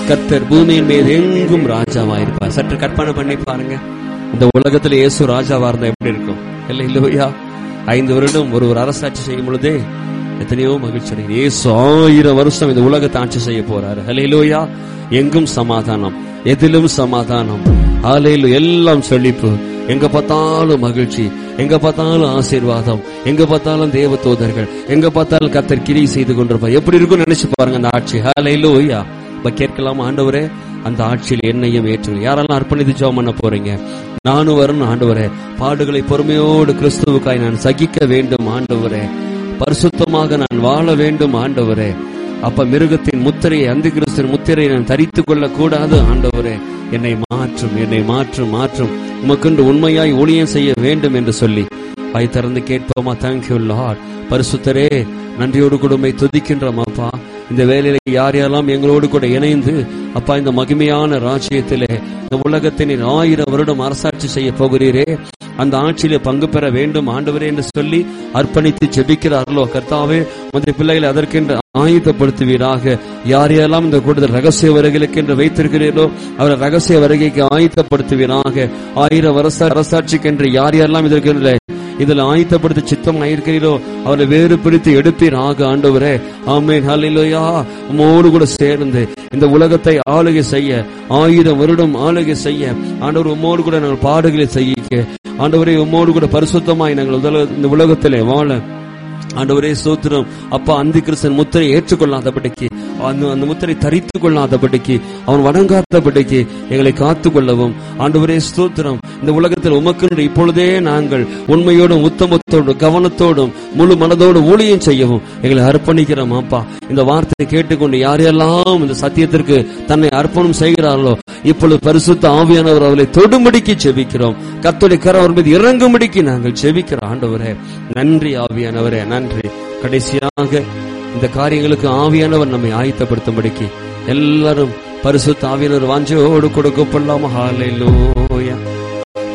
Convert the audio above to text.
கர்த்தர் பூமியின் மீது எங்கும் ராஜாவாயிருப்பார் சற்று கற்பனை பண்ணி பாருங்க இந்த உலகத்துல இயேசு ராஜாவா இருந்தா எப்படி இருக்கும் இல்லை இல்லையா ஐந்து வருடம் ஒரு ஒரு அரசாட்சி செய்யும் பொழுதே எத்தனையோ மகிழ்ச்சி அடைகிறது இயேசு ஆயிரம் வருஷம் இந்த உலகத்தை ஆட்சி செய்ய போறாரு ஹalleluya எங்கும் சமாதானம் எதிலும் சமாதானம் ஹalleluya எல்லாம் செழிப்பு எங்க பார்த்தாலும் மகிழ்ச்சி எங்க பார்த்தாலும் ஆசீர்வாதம் எங்க பார்த்தாலும் தேவ தூதர்கள் எங்க பார்த்தாலும் கர்த்தர் கிரி செய்து கொண்டிருப்பார் எப்படி இருக்கும் நினைச்சு பாருங்க அந்த ஆட்சி ஹalleluya இப்ப கேட்கலாம் ஆண்டவரே அந்த ஆட்சியில் என்னையும் ஏற்றுங்க யாரெல்லாம் அர்ப்பணித்து ஜெபம் பண்ண போறீங்க நானும் வரணும் ஆண்டவரே பாடுகளை பொறுமையோடு கிறிஸ்துவுக்காய் நான் சகிக்க வேண்டும் ஆண்டவரே பரிசுத்தமாக நான் வாழ வேண்டும் ஆண்டவரே அப்ப மிருகத்தின் முத்திரையை அந்த கிறிஸ்தின் முத்திரையை நான் தரித்துக் கொள்ள கூடாது ஆண்டவரே என்னை மாற்றும் என்னை மாற்றும் மாற்றும் உமக்கென்று உண்மையாய் ஊழியம் செய்ய வேண்டும் என்று சொல்லி வாய் திறந்து கேட்போமா தேங்க்யூ லார்ட் பரிசுத்தரே நன்றியோடு கூட உம்மை துதிக்கின்றோம் அப்பா இந்த வேலையில யார் யாரெல்லாம் எங்களோடு கூட இணைந்து அப்பா இந்த மகிமையான ராஜ்யத்திலே இந்த உலகத்தின் ஆயிரம் வருடம் அரசாட்சி செய்ய போகிறீரே அந்த ஆட்சியிலே பங்கு பெற வேண்டும் ஆண்டவரே என்று சொல்லி அர்ப்பணித்து ஜெபிக்கிறார்களோ கர்த்தாவே உமது பிள்ளைகளை அதற்கென்று ஆயுதப்படுத்துவீராக யார் யாரெல்லாம் இந்த கூடுதல் ரகசிய வருகைகளுக்கு என்று வைத்திருக்கிறீர்களோ அவரை ரகசிய வருகைக்கு ஆயுதப்படுத்துவீராக ஆயிரம் வருஷ அரசாட்சிக்கென்று யார் யாரெல்லாம் இதற்கு இதில் ஆயத்தப்படுத்த சித்தம் இருக்கிறீரோ அவரை வேறு பிரித்து எடுப்பீராக ஆண்டவரே ஆமேன் ஹalleluya உம்மோடு கூட சேர்ந்து இந்த உலகத்தை ஆளுகை செய்ய ஆயிரம் வருடம் ஆளுகை செய்ய ஆண்டவர் உம்மோடு கூட நாங்கள் பாடுகளை செய்ய ஆண்டவரே உம்மோடு கூட பரிசுத்தமாய் நாங்கள் உலக- இந்த உலகத்திலே வாழ ஆண்டவரே சோத்திரம் அப்பா அந்தி கிறிஸ்தன் முத்திரை ஏற்றுக்கொள்ளாதபடிக்கு அந்த அந்த முத்திரை தரித்துக் கொள்ளாதபடிக்கு அவன் வணங்காதபடிக்கு எங்களை காத்துக் கொள்ளவும் ஆண்டவரே ஸ்தோத்திரம் இந்த உலகத்தில் உமக்கு இப்பொழுதே நாங்கள் உண்மையோடும் உத்தமத்தோடும் கவனத்தோடும் முழு மனதோடும் ஊழியம் செய்யவும் எங்களை அர்ப்பணிக்கிறோம் அப்பா இந்த வார்த்தையை கேட்டுக்கொண்டு யாரெல்லாம் இந்த சத்தியத்திற்கு தன்னை அர்ப்பணம் செய்கிறார்களோ இப்பொழுது பரிசுத்த ஆவியானவர் அவர்களை தொடும்படிக்கு செபிக்கிறோம் கத்தோடைய கரம் அவர் மீது இறங்கும்படிக்கு நாங்கள் செபிக்கிறோம் ஆண்டவரே நன்றி ஆவியானவரே நன்றி கடைசியாக இந்த காரியங்களுக்கு ஆவியானவர் நம்மை ஆயத்தப்படுத்தும்படிக்கு எல்லாரும் பரிசுத்த ஆவியானவர் வாஞ்சோடு கொடுக்கப்படலாமா ஹalleluya